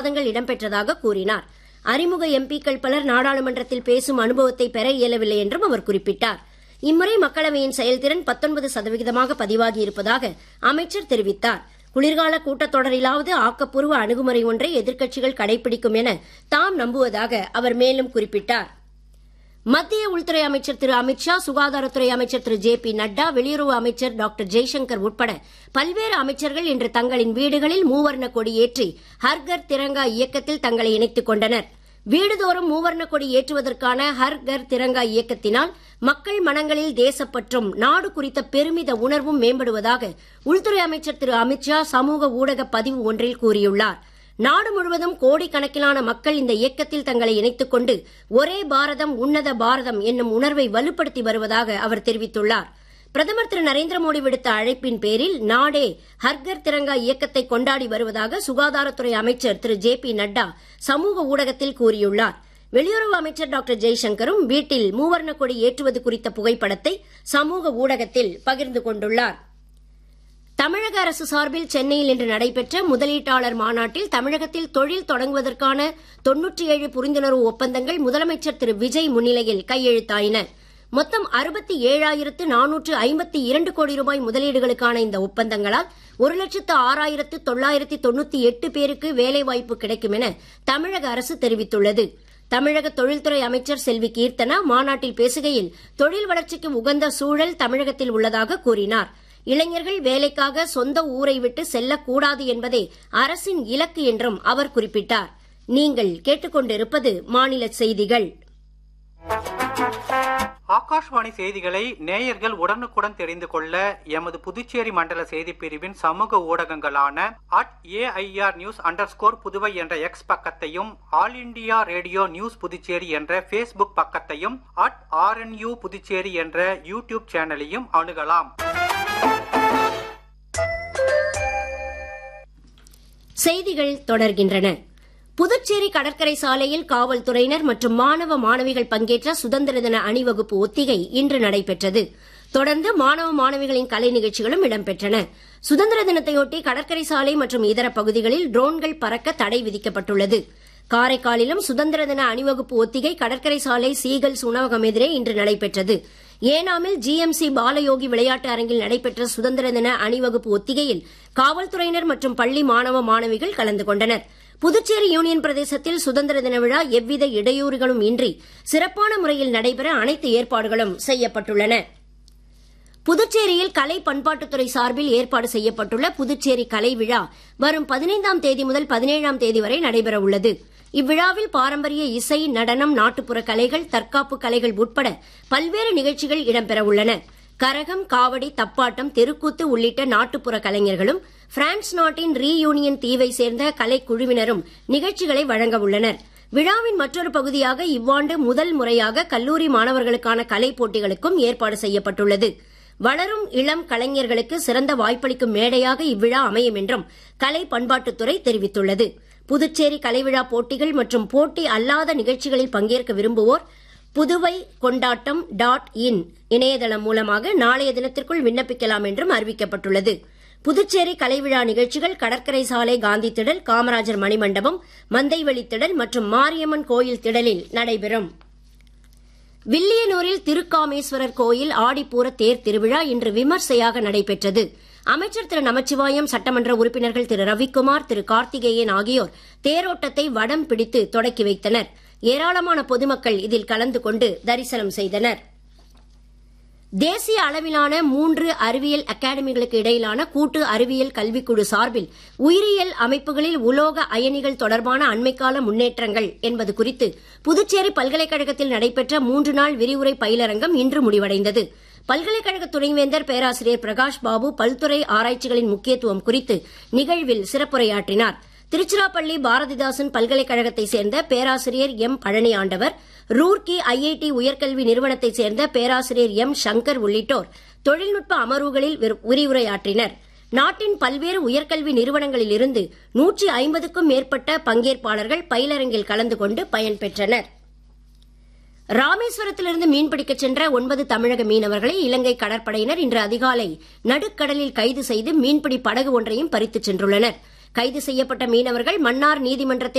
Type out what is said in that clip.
விவாதங்கள் இடம்பெற்றதாக கூறினார் அறிமுக எம்பிக்கள் பலர் நாடாளுமன்றத்தில் பேசும் அனுபவத்தை பெற இயலவில்லை என்றும் அவர் குறிப்பிட்டார் இம்முறை மக்களவையின் செயல்திறன் பத்தொன்பது சதவிகிதமாக பதிவாகி இருப்பதாக அமைச்சர் தெரிவித்தார் குளிர்கால கூட்டத்தொடரிலாவது ஆக்கப்பூர்வ அணுகுமுறை ஒன்றை எதிர்க்கட்சிகள் கடைபிடிக்கும் என தாம் நம்புவதாக அவர் மேலும் குறிப்பிட்டார் மத்திய உள்துறை அமைச்சர் திரு அமித்ஷா சுகாதாரத்துறை அமைச்சர் திரு ஜே பி நட்டா வெளியுறவு அமைச்சர் டாக்டர் ஜெய்சங்கர் உட்பட பல்வேறு அமைச்சர்கள் இன்று தங்களின் வீடுகளில் மூவர்ண கொடி ஏற்றி ஹர்கர் திரங்கா இயக்கத்தில் தங்களை இணைத்துக் கொண்டனர் வீடுதோறும் மூவர்ண கொடி ஏற்றுவதற்கான ஹர் கர் திரங்கா இயக்கத்தினால் மக்கள் மனங்களில் தேசப்பற்றும் நாடு குறித்த பெருமித உணர்வும் மேம்படுவதாக உள்துறை அமைச்சர் திரு அமித்ஷா சமூக ஊடக பதிவு ஒன்றில் கூறியுள்ளார் நாடு முழுவதும் கோடிக்கணக்கிலான மக்கள் இந்த இயக்கத்தில் தங்களை இணைத்துக் கொண்டு ஒரே பாரதம் உன்னத பாரதம் என்னும் உணர்வை வலுப்படுத்தி வருவதாக அவர் தெரிவித்துள்ளார் பிரதமர் திரு நரேந்திர மோடி விடுத்த அழைப்பின் பேரில் நாடே ஹர்கர் திரங்கா இயக்கத்தை கொண்டாடி வருவதாக சுகாதாரத்துறை அமைச்சர் திரு ஜே பி நட்டா சமூக ஊடகத்தில் கூறியுள்ளார் வெளியுறவு அமைச்சர் டாக்டர் ஜெய்சங்கரும் வீட்டில் மூவர்ண கொடி ஏற்றுவது குறித்த புகைப்படத்தை சமூக ஊடகத்தில் பகிர்ந்து கொண்டுள்ளார் தமிழக அரசு சார்பில் சென்னையில் இன்று நடைபெற்ற முதலீட்டாளர் மாநாட்டில் தமிழகத்தில் தொழில் தொடங்குவதற்கான தொன்னூற்றி ஏழு புரிந்துணர்வு ஒப்பந்தங்கள் முதலமைச்சர் திரு விஜய் முன்னிலையில் கையெழுத்தாயின மொத்தம் அறுபத்தி ஏழாயிரத்து நானூற்று ஐம்பத்தி இரண்டு கோடி ரூபாய் முதலீடுகளுக்கான இந்த ஒப்பந்தங்களால் ஒரு லட்சத்து ஆறாயிரத்து தொள்ளாயிரத்தி தொண்ணூத்தி எட்டு பேருக்கு வேலைவாய்ப்பு கிடைக்கும் என தமிழக அரசு தெரிவித்துள்ளது தமிழக தொழில்துறை அமைச்சர் செல்வி கீர்த்தனா மாநாட்டில் பேசுகையில் தொழில் வளர்ச்சிக்கு உகந்த சூழல் தமிழகத்தில் உள்ளதாக கூறினார் இளைஞர்கள் வேலைக்காக சொந்த ஊரை விட்டு செல்லக்கூடாது என்பதே அரசின் இலக்கு என்றும் அவர் குறிப்பிட்டார் நீங்கள் கேட்டுக்கொண்டிருப்பது மாநில செய்திகள் ஆகாஷ்வாணி செய்திகளை நேயர்கள் உடனுக்குடன் தெரிந்து கொள்ள எமது புதுச்சேரி மண்டல செய்தி பிரிவின் சமூக ஊடகங்களான at AIR news under Puduvai என்ற எக்ஸ் பக்கத்தையும் All India Radio News Puducherry என்ற ஃபேஸ்புக் பக்கத்தையும் அட் ஆர்என்யூ புதுச்சேரி என்ற யூடியூப் சேனலையும் அணுகலாம் செய்திகள் தொடர்கின்றன புதுச்சேரி கடற்கரை சாலையில் காவல்துறையினர் மற்றும் மாணவ மாணவிகள் பங்கேற்ற சுதந்திர தின அணிவகுப்பு ஒத்திகை இன்று நடைபெற்றது தொடர்ந்து மாணவ மாணவிகளின் கலை நிகழ்ச்சிகளும் இடம்பெற்றன சுதந்திர தினத்தையொட்டி கடற்கரை சாலை மற்றும் இதர பகுதிகளில் ட்ரோன்கள் பறக்க தடை விதிக்கப்பட்டுள்ளது காரைக்காலிலும் சுதந்திர தின அணிவகுப்பு ஒத்திகை கடற்கரை சாலை சீகல்ஸ் உணவகம் எதிரே இன்று நடைபெற்றது ஏனாமில் ஜிஎம்சி பாலயோகி விளையாட்டு அரங்கில் நடைபெற்ற சுதந்திர தின அணிவகுப்பு ஒத்திகையில் காவல்துறையினர் மற்றும் பள்ளி மாணவ மாணவிகள் கலந்து கொண்டனர் புதுச்சேரி யூனியன் பிரதேசத்தில் சுதந்திர தின விழா எவ்வித இடையூறுகளும் இன்றி சிறப்பான முறையில் நடைபெற அனைத்து ஏற்பாடுகளும் செய்யப்பட்டுள்ளன புதுச்சேரியில் கலை பண்பாட்டுத்துறை சார்பில் ஏற்பாடு செய்யப்பட்டுள்ள புதுச்சேரி கலை விழா வரும் பதினைந்தாம் தேதி முதல் பதினேழாம் தேதி வரை நடைபெற உள்ளது இவ்விழாவில் பாரம்பரிய இசை நடனம் நாட்டுப்புற கலைகள் தற்காப்பு கலைகள் உட்பட பல்வேறு நிகழ்ச்சிகள் இடம்பெற உள்ளன கரகம் காவடி தப்பாட்டம் தெருக்கூத்து உள்ளிட்ட நாட்டுப்புற கலைஞர்களும் பிரான்ஸ் நாட்டின் ரீயூனியன் தீவை சேர்ந்த கலைக்குழுவினரும் நிகழ்ச்சிகளை வழங்க உள்ளனர் விழாவின் மற்றொரு பகுதியாக இவ்வாண்டு முதல் முறையாக கல்லூரி மாணவர்களுக்கான கலை போட்டிகளுக்கும் ஏற்பாடு செய்யப்பட்டுள்ளது வளரும் இளம் கலைஞர்களுக்கு சிறந்த வாய்ப்பளிக்கும் மேடையாக இவ்விழா அமையும் என்றும் கலை பண்பாட்டுத்துறை தெரிவித்துள்ளது புதுச்சேரி கலைவிழா போட்டிகள் மற்றும் போட்டி அல்லாத நிகழ்ச்சிகளில் பங்கேற்க விரும்புவோர் புதுவை கொண்டாட்டம் டாட் இன் இணையதளம் மூலமாக நாளைய தினத்திற்குள் விண்ணப்பிக்கலாம் என்றும் அறிவிக்கப்பட்டுள்ளது புதுச்சேரி கலைவிழா நிகழ்ச்சிகள் கடற்கரை சாலை காந்தி திடல் காமராஜர் மணிமண்டபம் மந்தைவெளி திடல் மற்றும் மாரியம்மன் கோயில் திடலில் நடைபெறும் வில்லியனூரில் திருக்காமேஸ்வரர் கோயில் ஆடிப்பூர தேர் திருவிழா இன்று விமர்சையாக நடைபெற்றது அமைச்சர் திரு நமச்சிவாயம் சட்டமன்ற உறுப்பினர்கள் திரு ரவிக்குமார் திரு கார்த்திகேயன் ஆகியோர் தேரோட்டத்தை வடம் பிடித்து தொடக்கி வைத்தனர் ஏராளமான பொதுமக்கள் இதில் கலந்து கொண்டு தரிசனம் செய்தனர் தேசிய அளவிலான மூன்று அறிவியல் அகாடமிகளுக்கு இடையிலான கூட்டு அறிவியல் கல்விக்குழு சார்பில் உயிரியல் அமைப்புகளில் உலோக அயனிகள் தொடர்பான அண்மைக்கால முன்னேற்றங்கள் என்பது குறித்து புதுச்சேரி பல்கலைக்கழகத்தில் நடைபெற்ற மூன்று நாள் விரிவுரை பயிலரங்கம் இன்று முடிவடைந்தது பல்கலைக்கழக துணைவேந்தர் பேராசிரியர் பிரகாஷ் பாபு பல்துறை ஆராய்ச்சிகளின் முக்கியத்துவம் குறித்து நிகழ்வில் சிறப்புரையாற்றினார் திருச்சிராப்பள்ளி பாரதிதாசன் பல்கலைக்கழகத்தை சேர்ந்த பேராசிரியர் எம் பழனி ஆண்டவர் ரூர்கி ஐஐடி உயர்கல்வி நிறுவனத்தைச் சேர்ந்த பேராசிரியர் எம் சங்கர் உள்ளிட்டோர் தொழில்நுட்ப அமர்வுகளில் விரிவுரையாற்றினர் நாட்டின் பல்வேறு உயர்கல்வி நிறுவனங்களில் இருந்து நூற்றி ஐம்பதுக்கும் மேற்பட்ட பங்கேற்பாளர்கள் பயிலரங்கில் கலந்து கொண்டு பயன்பெற்றனர் ராமேஸ்வரத்திலிருந்து மீன்பிடிக்கச் சென்ற ஒன்பது தமிழக மீனவர்களை இலங்கை கடற்படையினர் இன்று அதிகாலை நடுக்கடலில் கைது செய்து மீன்பிடி படகு ஒன்றையும் பறித்துச் சென்றுள்ளனர் கைது செய்யப்பட்ட மீனவர்கள் மன்னார் நீதிமன்றத்தில்